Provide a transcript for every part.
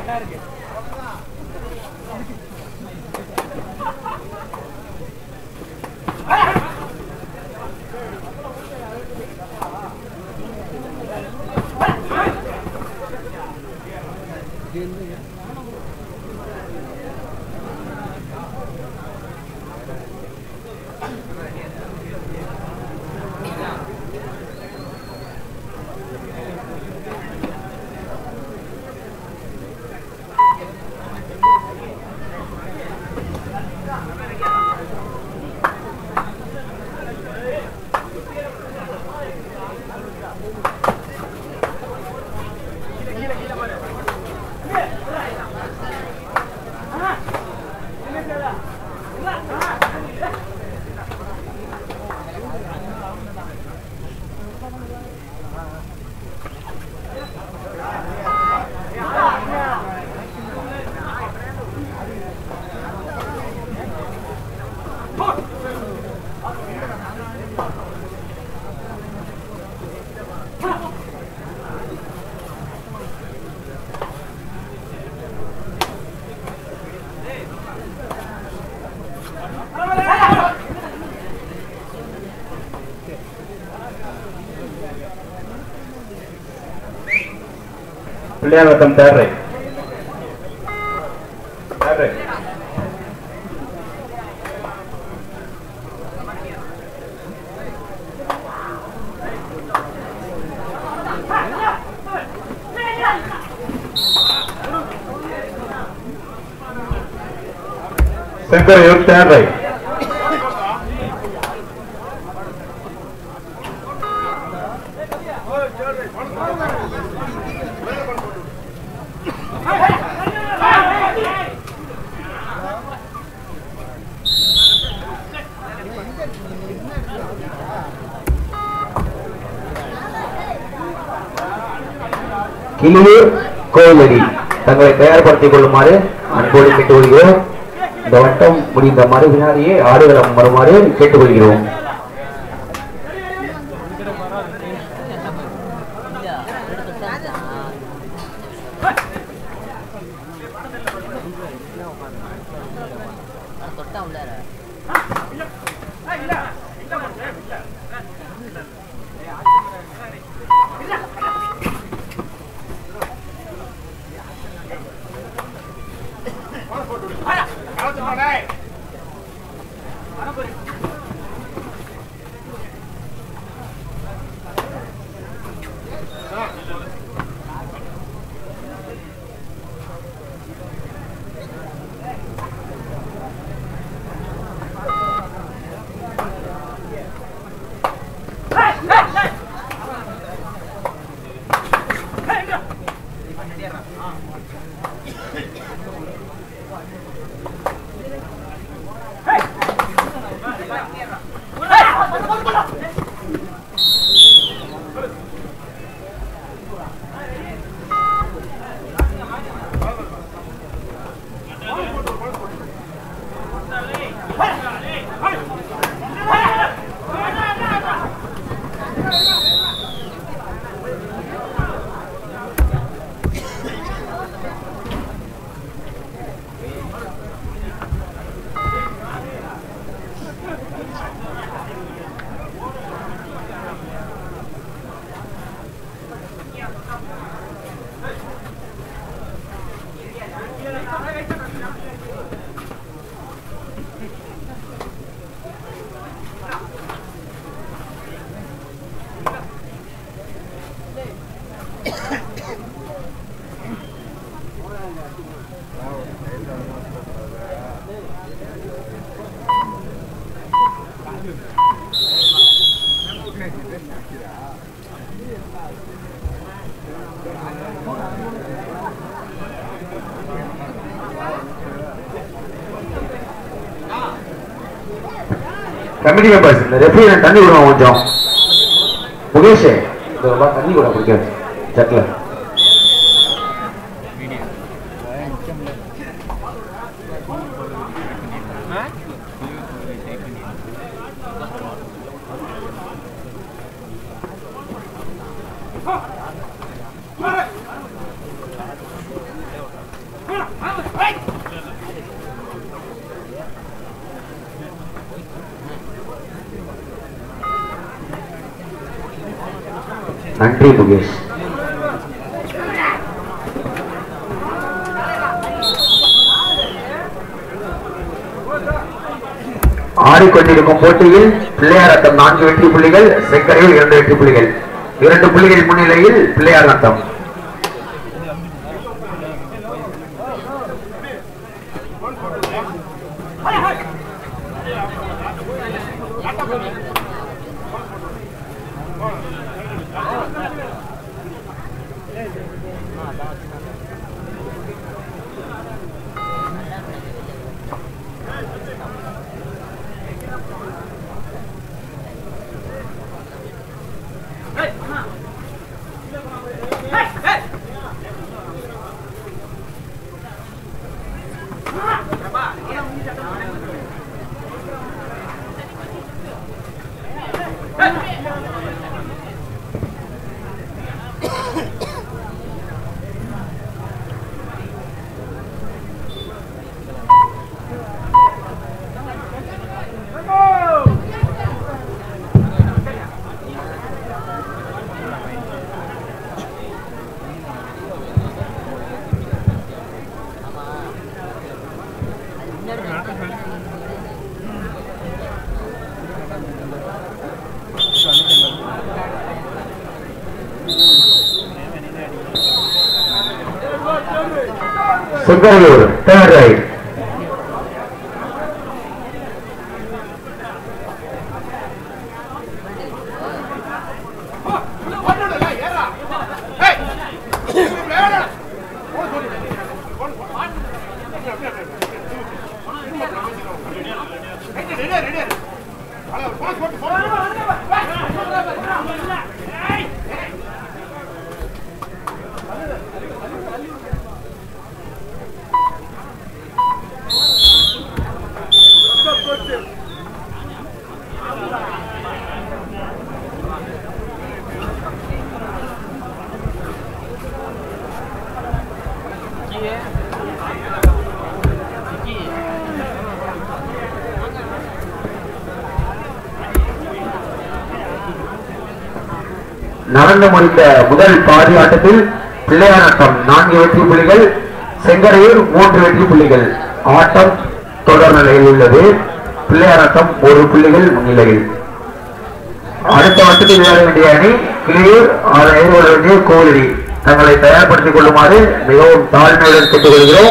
பிள்ளையார்வட்டம் தேர்ரை தேர்ரை செங்கரையூர் தேர்ரை கிளியூர் கோயிலடி தங்களை தயார்படுத்திக் கொள்ளுமாறு அன்போடு கேட்டுக்கொள்கிறோம் இந்த வட்டம் முடிந்த மறு வினாடியே ஆடுகளம் வருமாறு கேட்டுக்கொள்கிறோம் தொட்டா உள்ளார கமிட்டி மெம்பர்ஸ் இந்த ரெஃப்ரி தண்ணி விடுவோம் கொஞ்சம் முகேஷ் இந்த ரூபா தண்ணி கூட பிடிக்காது சட்டில் நன்றி முகேஷ் ஆடிக்கொண்டிருக்கும் போட்டியில் பிள்ளையார் நத்தம் நான்கு வெற்றி புள்ளிகள் செங்கரையில் இரண்டு வெற்றி புள்ளிகள் இரண்டு புள்ளிகள் முன்னிலையில் பிள்ளையார் நத்தம் செங்கரையூர் தேர்ட் ரைட் நடந்து முடிந்த முதல் பாதி ஆட்டத்தில் பிள்ளையானட்டம் நான்கு வெற்றி புள்ளிகள் செங்கரையூர் மூன்று வெற்றி புள்ளிகள் ஆட்டம் தொடர் நிலையில் உள்ளது பிள்ளையானட்டம் ஒரு புள்ளிகள் முன்னிலையில் அடுத்த ஆட்டத்தில் விளையாட வேண்டிய அணி கிளியூர் அதை எதிர்கொள்ள வேண்டிய கோவிலி தங்களை தயார்படுத்திக் கொள்ளுமாறு மிகவும் தாழ்மையுடன் கேட்டுக்கொள்கிறோம்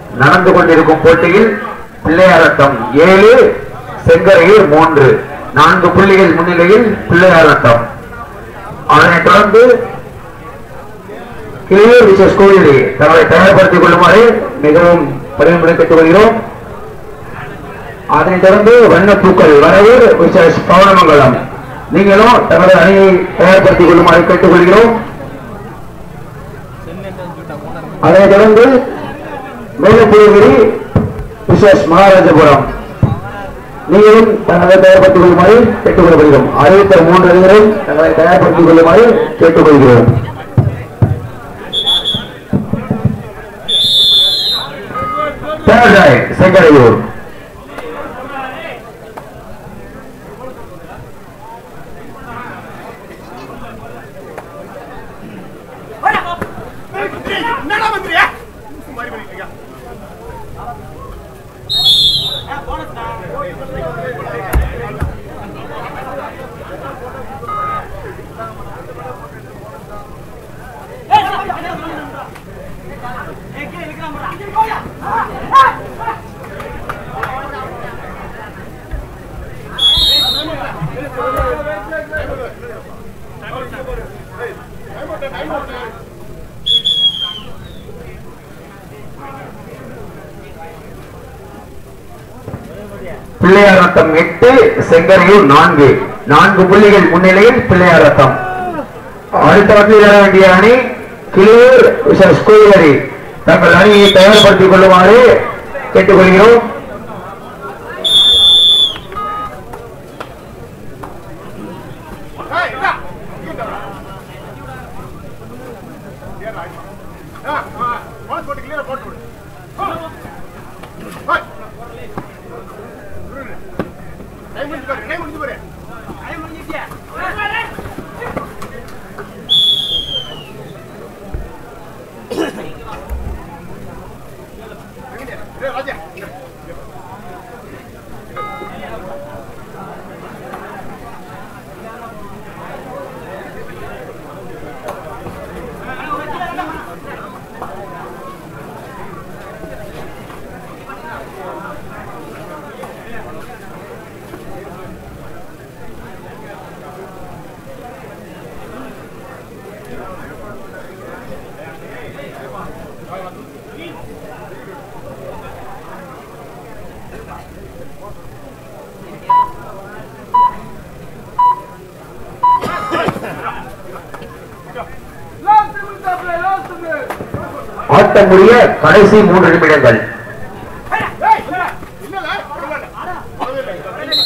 நடந்து கொண்டிருக்கும் போட்டியில் பிள்ளையாரட்டம் ஏழு செங்கரையூர் மூன்று நான்கு புள்ளிகள் முன்னிலையில் பிள்ளையாரட்டம் அதனைத் தொடர்ந்து கிளியூர் விசேஷ் கோயிலை தங்களை தயார்படுத்திக் கொள்ளுமாறு மிகவும் பணிவுடன் கேட்டுக்கொள்கிறோம் அதனைத் தொடர்ந்து வண்ணப்பூக்கள் வரவூர் விசேஷ் பவனமங்கலம் நீங்களும் தங்களது அணியை தயார்படுத்திக் கொள்ளுமாறு கேட்டுக்கொள்கிறோம் அதனைத் தொடர்ந்து மேலப்புலிகிரி விசேஷ் மகாராஜபுரம் நீங்களும் தங்களை தயார்படுத்திக் கொள்ளுமாறு கேட்டுக்கொள்ளப்படுகிறோம் அறிவித்த மூன்று அணிகளும் தங்களை தயார்படுத்திக் கொள்ளுமாறு கேட்டுக்கொள்கிறோம் Third right, செங்கரையூர் என்னடா வந்துறியா மாதிரி பண்ணிட்டு இருக்க பிள்ளையாரத்தம் எட்டு செங்கரையூர் நான்கு நான்கு புள்ளிகள் முன்னிலையில் பிள்ளையாரத்தம் அடுத்த வண்டியில் வர வேண்டிய அணி கிளியூர் விசேஷ் கோயிலரி தங்கள் அணியை தயார்படுத்திக் கொள்ளுமாறு கேட்டுக்கொள்கிறோம் ஏய் இதா இங்க வா ஏறா ஆ ஆ போன் போட்டு கிளியரா போட்டு விடு ஹாய் டைம் முடிஞ்சு பாரு டைம் முடிஞ்சு பாரு டைம் முடிஞ்சிட்டியா ராஜா ஆட்டம் முடிய கடைசி மூன்று நிமிடங்கள் ஏய் இல்ல இல்ல பரவாயில்ல பரவாயில்ல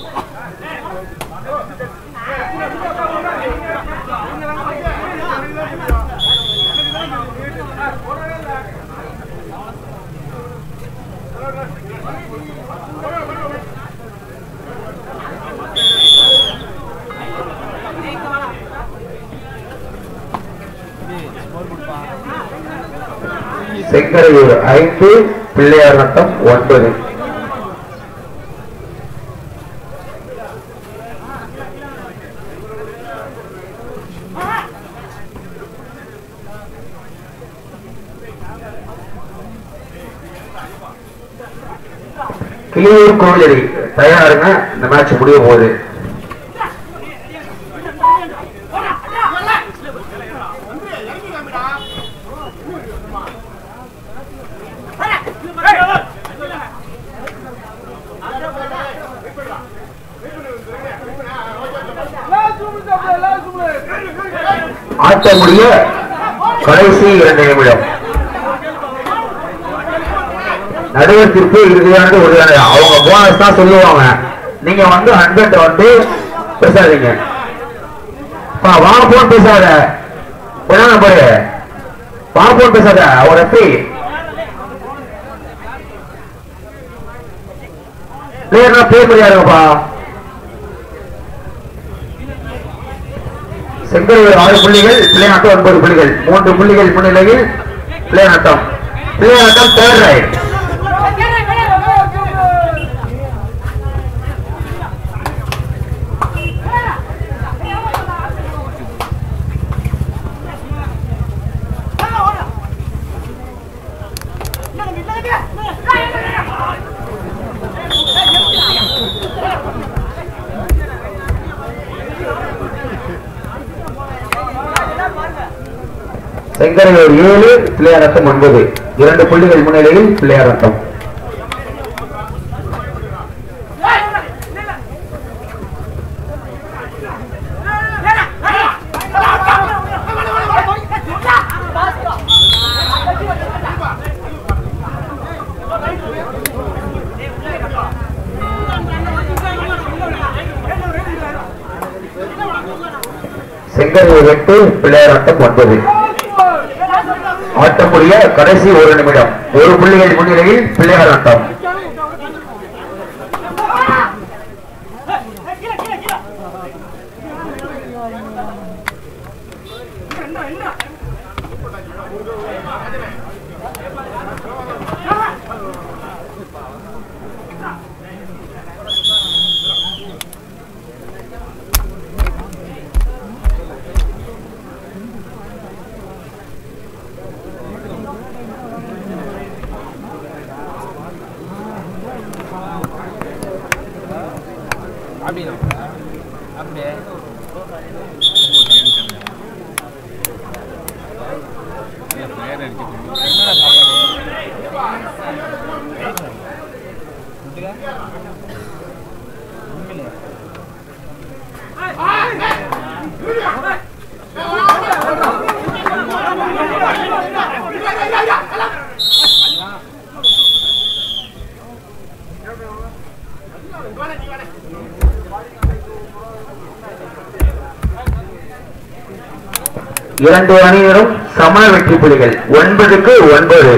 செங்கரையூர் ஐந்து பிள்ளையார் நட்டம் ஒன்பது கிளியூர் கோவிலரி தயாருங்க இந்த மேட்ச் முடிய போகுது ஆட்டம் முடிய கடைசி இரண்டு நிமிடம் நடுவர் தீர்ப்பு இறுதியானது உறுதியானது அவங்க போனஸ் தான் சொல்லுவாங்க நீங்க வந்து ஹண்ட்ரட் வந்து பேசாதீங்க பா, வா போன் பேசாத என்ன நம்பரு வா போன் பேசாத அவர் எப்படி பிளேயர்னா பே முடியாதுப்பா செங்கல்வர் ஆறு புள்ளிகள் பிள்ளையாட்டம் ஒன்பது புள்ளிகள் மூன்று புள்ளிகள் முன்னிலையில் பிள்ளையாட்டம் பிள்ளையாட்டம் தேர்ட் ரைட் என்ன செங்கரையூர் ஏழு பிள்ளையாரட்டம் ஒன்பது இரண்டு புள்ளிகள் முன்னிலையில் பிள்ளையாரட்டம் செங்கரையூர் எட்டு பிள்ளையாரட்டம் ஒன்பது ஆட்டமுடைய கடைசி ஒரு நிமிடம் ஒரு புள்ளிகள் முன்னிலையில் பிள்ளையாரட்டம் அப்படின்னா அப்படியே என்னடா சாப்பாடு ஃபுட்டுக்கா? உண்மையிலே? இரண்டு அணியினரும் சம வெற்றி புள்ளிகள் ஒன்பதுக்கு ஒன்பது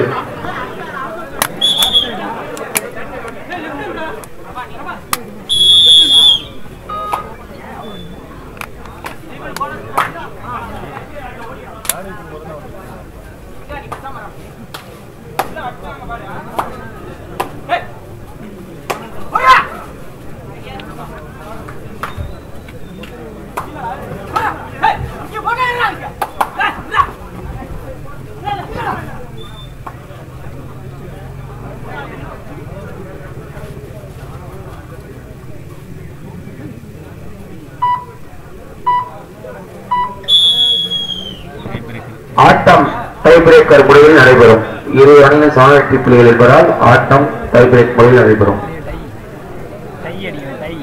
ஆட்டம் டை பிரேக்கர் முறையில் நடைபெறும் இரு அணியின் சம வெற்றி புள்ளிகள் என்பதால் ஆட்டம் டை பிரேக் முறையில் நடைபெறும் டை அடிக்கணும் டை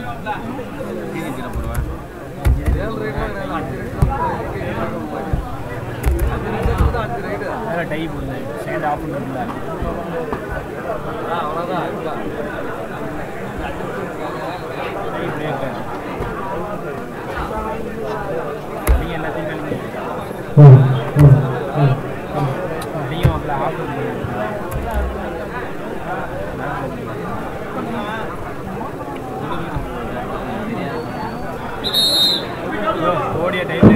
டை போடுங்க செகண்ட் ஆஃப் பண்ணுறதுல டை பிரேக்கர் நீங்கள் எல்லாத்தையும் நீங்கள் அதில் ஆஃப் பண்ணுங்க ஓடிய டைம்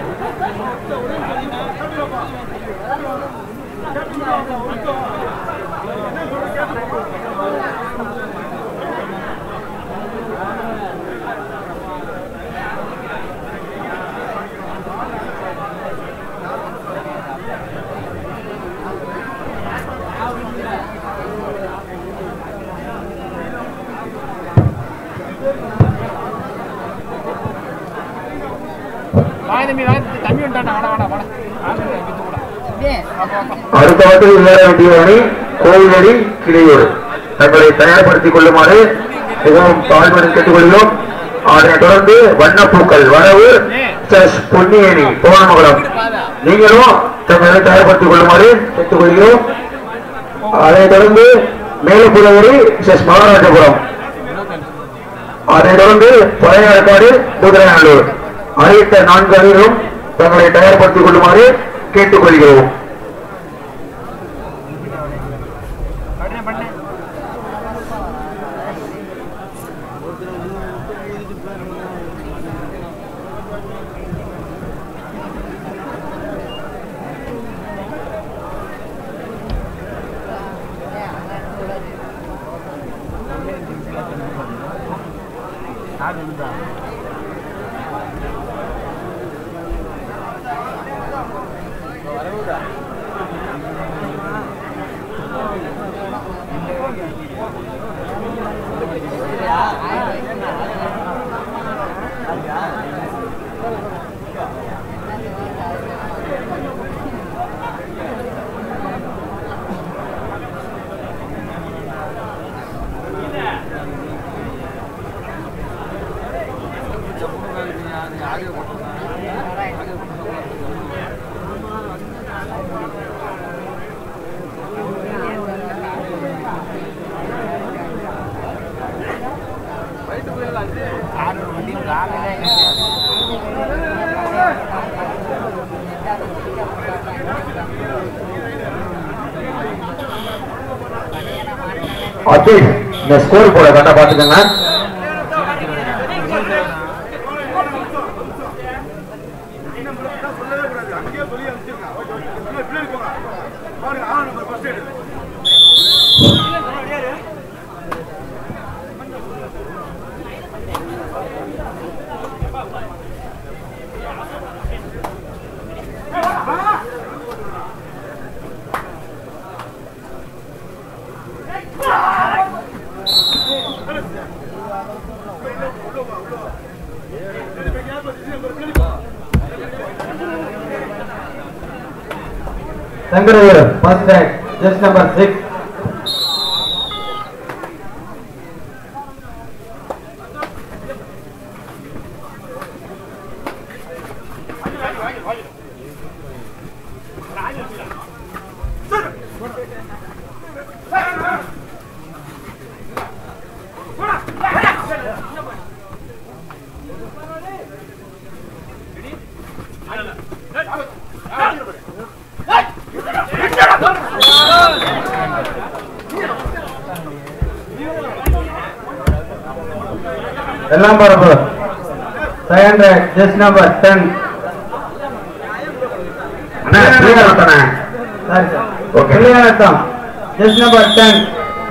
வாங்க தம்பி வாங்க தம்பி வந்துட்டான் வாடா வாடா வாடா வாங்க வித்து கூட அடுத்த வட்டில் விளையாட வேண்டிய அணி கோவிலடி கிளையூர் தங்களை தயார்படுத்திக் கொள்ளுமாறு மிகவும் தாழ்வுடன் கேட்டுக்கொள்கிறோம் அதனைத் தொடர்ந்து வண்ணப்பூக்கள் வரவு செஸ் பொன்னியணி கோணமங்கலம் நீங்களும் தங்களை தயார்படுத்திக் கொள்ளுமாறு கேட்டுக்கொள்கிறோம் அதைத் தொடர்ந்து மேலப்புலவரி செஸ் மகாராஜபுரம் அதைத் தொடர்ந்து பழையாற்காடு குதிரைநல்லூர் அறிவித்த நான்கு அணிகளும் தங்களை தயார்படுத்திக் கொள்ளுமாறு கேட்டுக்கொள்கிறோம் பண்ணேன் பண்ணேன் யார் வந்துட்டா வரவுடா அஜய் இந்த ஸ்கோர் போட கரெக்டா பாத்துக்கோங்க சொல்லவே கூடாது அங்கேயே சொல்லி அனுப்பிச்சிருங்க ஓகே ஓகே பின்னாடி பின்னாடி போங்க பாருங்க ஆ நம்பர் ஃபர்ஸ்ட் எய்டு சங்கரவேர் first rank just number six எல்லாம் பரப்பு second rank just number ten அண்ணா பிள்ளையார் தானே சரி சார் Okay. கல்யாணத்தம் just number ten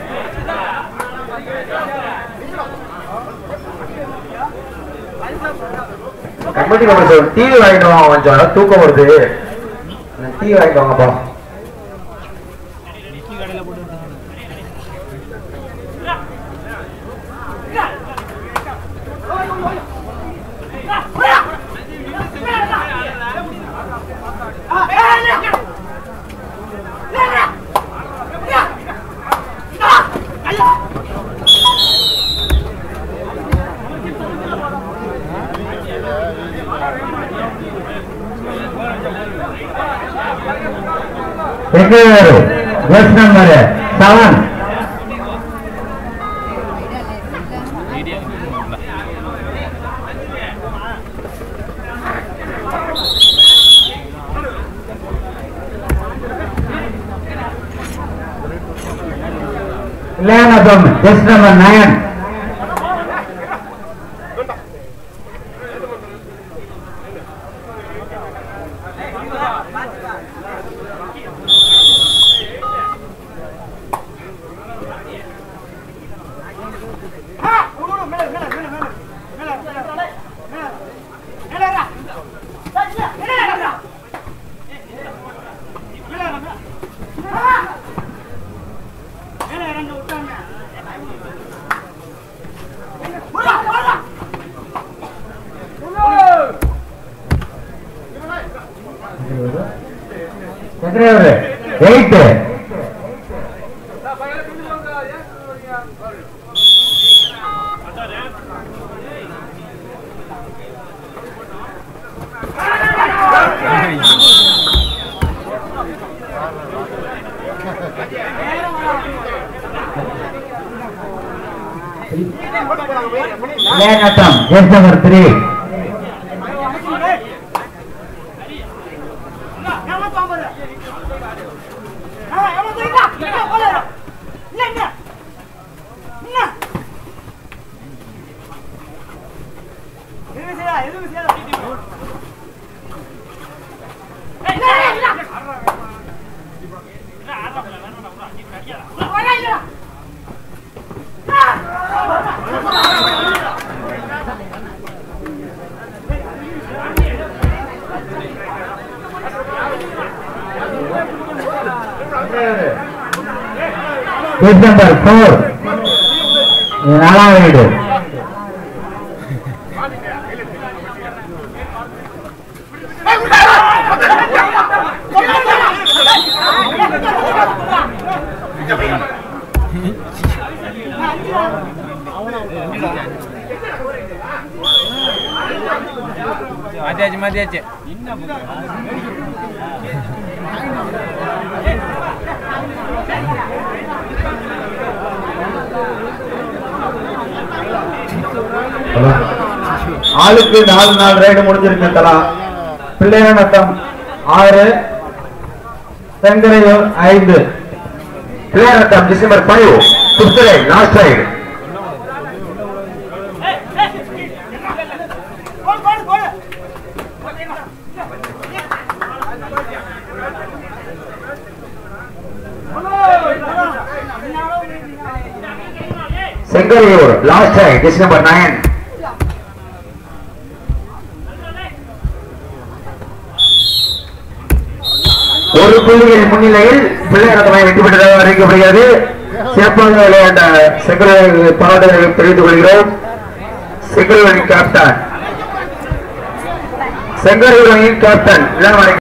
committee committee TV வாங்கிட்டு வாங்க கொஞ்சம் அதான் தூக்கம் வருது டிவி வாங்கிட்டு வாங்கப்பா நிக்கி கடையில் போட்டு விட்டாங்க செகண்ட் ஜஸ்ட் நம்பர் செவன் கல்யாணத்தம் just number nine second eight கல்யாணத்தம் just number three page number four இது நாலாவது வீடு மாத்தியாச்சு மாத்தியாச்சு ஆளுக்கு நாலு நாலு ரைடு முடிஞ்சிருக்கு தலா பிள்ளையானத்தம் ஆறு செங்கரையூர் ஐந்து பிள்ளையாரட்டம் December five fifth line last ride Sengaraiyur last right this number nine ஒரு புள்ளிகள் முன்னிலையில் பிள்ளையாரத்தமை வெற்றி பெற்றதாக அறிவிக்கப்படுகிறது சிறப்பாக விளையாண்ட செங்கரையூர் பாராட்டுகளை தெரிவித்துக் கொள்கிறோம் செங்கரையூர் கேப்டன் செங்கரையூர் அணியின் கேப்டன் இளமலை